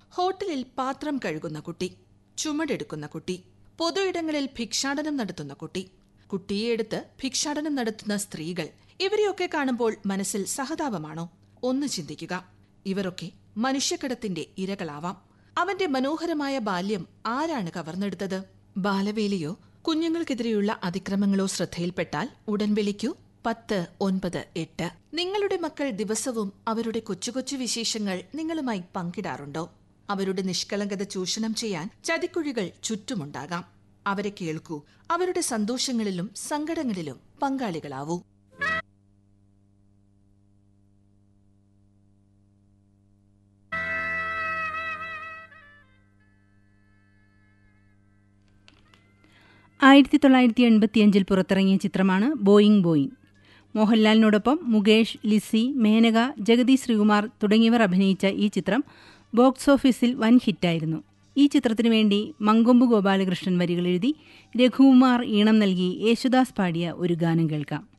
ഹോട്ടലിൽ പാത്രം കഴുകുന്ന കുട്ടി ചുമടെടുക്കുന്ന കുട്ടി പൊതു ഇടങ്ങളിൽ ഭിക്ഷാടനം നടത്തുന്ന കുട്ടി കുട്ടിയെ എടുത്ത് ഭിക്ഷാടനം നടത്തുന്ന സ്ത്രീകൾ ഇവരെയൊക്കെ കാണുമ്പോൾ മനസ്സിൽ സഹതാപമാണോ ഒന്ന് ചിന്തിക്കുക ഇവരൊക്കെ മനുഷ്യക്കടത്തിന്റെ ഇരകളാവാം അവന്റെ മനോഹരമായ ബാല്യം ആരാണ് കവർന്നെടുത്തത് ബാലവേലിയോ കുഞ്ഞുങ്ങൾക്കെതിരെയുള്ള അതിക്രമങ്ങളോ ശ്രദ്ധയിൽപ്പെട്ടാൽ ഉടൻ വിളിക്കൂ പത്ത് ഒൻപത് എട്ട് നിങ്ങളുടെ മക്കൾ ദിവസവും അവരുടെ കൊച്ചു കൊച്ചു വിശേഷങ്ങൾ നിങ്ങളുമായി പങ്കിടാറുണ്ടോ അവരുടെ നിഷ്കളങ്കത ചൂഷണം ചെയ്യാൻ ചതിക്കുഴികൾ ചുറ്റുമുണ്ടാകാം അവരെ കേൾക്കൂ അവരുടെ സന്തോഷങ്ങളിലും സങ്കടങ്ങളിലും പങ്കാളികളാവൂ ആയിരത്തി തൊള്ളായിരത്തി എൺപത്തിയഞ്ചിൽ പുറത്തിറങ്ങിയ ചിത്രമാണ് ബോയിങ് ബോയിങ് മോഹൻലാലിനോടൊപ്പം മുകേഷ് ലിസി മേനക ജഗതി ശ്രീകുമാർ തുടങ്ങിയവർ അഭിനയിച്ച ഈ ചിത്രം ബോക്സ് ഓഫീസിൽ വൻ ഹിറ്റായിരുന്നു ഈ ചിത്രത്തിനു വേണ്ടി മങ്കൊമ്പ് ഗോപാലകൃഷ്ണൻ വരികൾ എഴുതി രഘുകുമാർ ഈണം നൽകി യേശുദാസ് പാടിയ ഒരു ഗാനം കേൾക്കാം